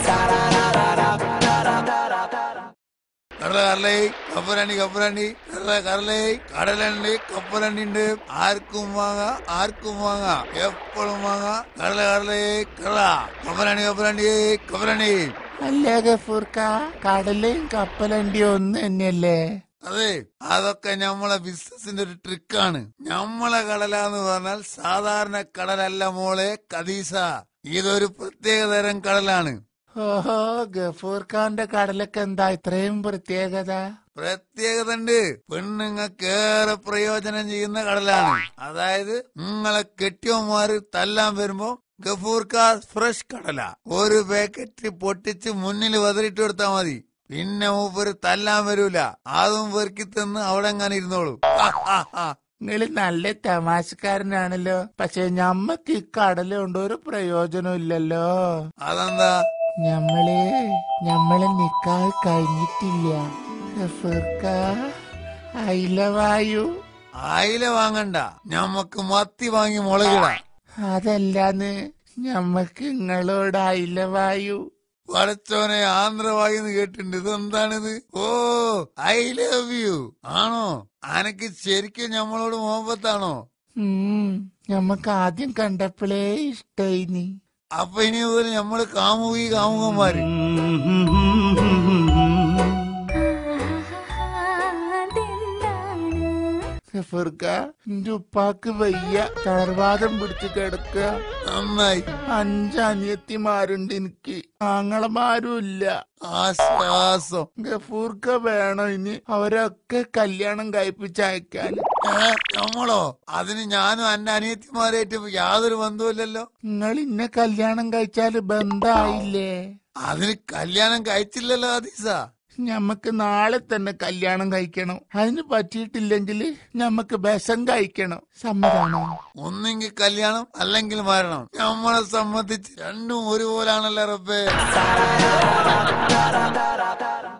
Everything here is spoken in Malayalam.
കടല കടലേ കപ്പലണ്ടി കപ്പലണ്ടി കടല കടലേ കടലണ്ടി കപ്പലണ്ടി ഉണ്ട് ആർക്കും വാങ്ങാ ആർക്കും വാങ്ങാ എപ്പോഴും വാങ്ങാ കടല കടലേ കടല കപ്പലണ്ടി കപ്പലണ്ടി കപ്പലണ്ടി അല്ലേ ഗഫൂർക്ക കടലയും കപ്പലണ്ടിയും ഒന്ന് തന്നെയല്ലേ അതെ അതൊക്കെ നമ്മളെ ബിസിനസിന്റെ ഒരു ട്രിക്കാണ് നമ്മളെ കടല എന്ന് പറഞ്ഞാൽ സാധാരണ കടലല്ല മോളെ കദീസ ഇതൊരു പ്രത്യേക തരം കടലാണ് ഓഹോ ഗഫൂർഖാന്റെ കടലൊക്കെ എന്താ ഇത്രയും പ്രത്യേകത പ്രത്യേകത ഉണ്ട് പെണ്ണുങ്ങൾക്ക് ഏറെ പ്രയോജനം ചെയ്യുന്ന കടലാണ് അതായത് നിങ്ങളെ കെട്ടിയോന്മാര് തല്ലാൻ വരുമ്പോ ഗഫൂർക്ക ഫ്രഷ് കടല ഒരു പാക്കറ്റ് പൊട്ടിച്ച് മുന്നിൽ വതറിട്ട് കൊടുത്താൽ മതി പിന്നെ മൂപ്പര് തല്ലാൻ വരൂല അതും വെറുക്കി തിന്ന് അവിടെ എങ്ങനെ ഇരുന്നോളൂ നിങ്ങള് നല്ല തമാശക്കാരനാണല്ലോ പക്ഷെ ഞമ്മക്ക് ഈ കടല കൊണ്ട് ഒരു പ്രയോജനം ഇല്ലല്ലോ അതെന്താ ഞമ്മള് ഞമ്മള് നിക്കാഹ് കഴിഞ്ഞിട്ടില്ല ഗഫൂർക്ക അയിലവായു അയില വാങ്ങണ്ട ഞമ്മക്ക് മത്തി വാങ്ങി മുളകിടാ അതല്ലാന്ന് ഞമ്മക്ക് നിങ്ങളോട് അയിലവായു പടച്ചോനെ ആന്ധ്രവായിന്ന് കേട്ടിട്ടുണ്ട് ഇതെന്താണിത് ഓ ഐ ലവ് യു ആണോ അനക്ക് ശരിക്കും ഞമ്മളോട് മുഹബത്താണോ ഉം ഞമ്മക്ക് ആദ്യം കണ്ടപ്പോഴേ ഇഷ്ടായി നീ അപ്പൊ ഇനി മുതൽ നമ്മള് കാമുകി കാമുകന്മാര് ഗഫൂർക്ക എന്റെ ഉപ്പാക്ക് വയ്യ തളർവാദം പിടിച്ച് കിടക്കുക നന്നായി അഞ്ച് അനിയത്തിമാരുണ്ട് എനിക്ക് ആങ്ങളമാരും ഇല്ല ആശ്വാസം ഗഫൂർക്ക വേണോ ഇനി അവരൊക്കെ കല്യാണം കഴിപ്പിച്ച് അയക്കാൻ ഏ നമ്മളോ അതിന് ഞാനും എന്റെ അനിയത്തിമാരായിട്ട് യാതൊരു ബന്ധവുമില്ലല്ലോ നിങ്ങൾ ഇന്നെ കല്യാണം കഴിച്ചാല് ബന്ധായില്ലേ അതിന് കല്യാണം കഴിച്ചില്ലല്ലോ അതീസ ഞമ്മക്ക് നാളെ തന്നെ കല്യാണം കഴിക്കണം അതിന് പറ്റിയിട്ടില്ലെങ്കിൽ ഞമ്മക്ക് ബസം കഴിക്കണം സമ്മതാണോ ഒന്നെങ്കിൽ കല്യാണം അല്ലെങ്കിൽ മരണം നമ്മളെ സംബന്ധിച്ച് രണ്ടും ഒരുപോലാണല്ലോ റബ്ബേ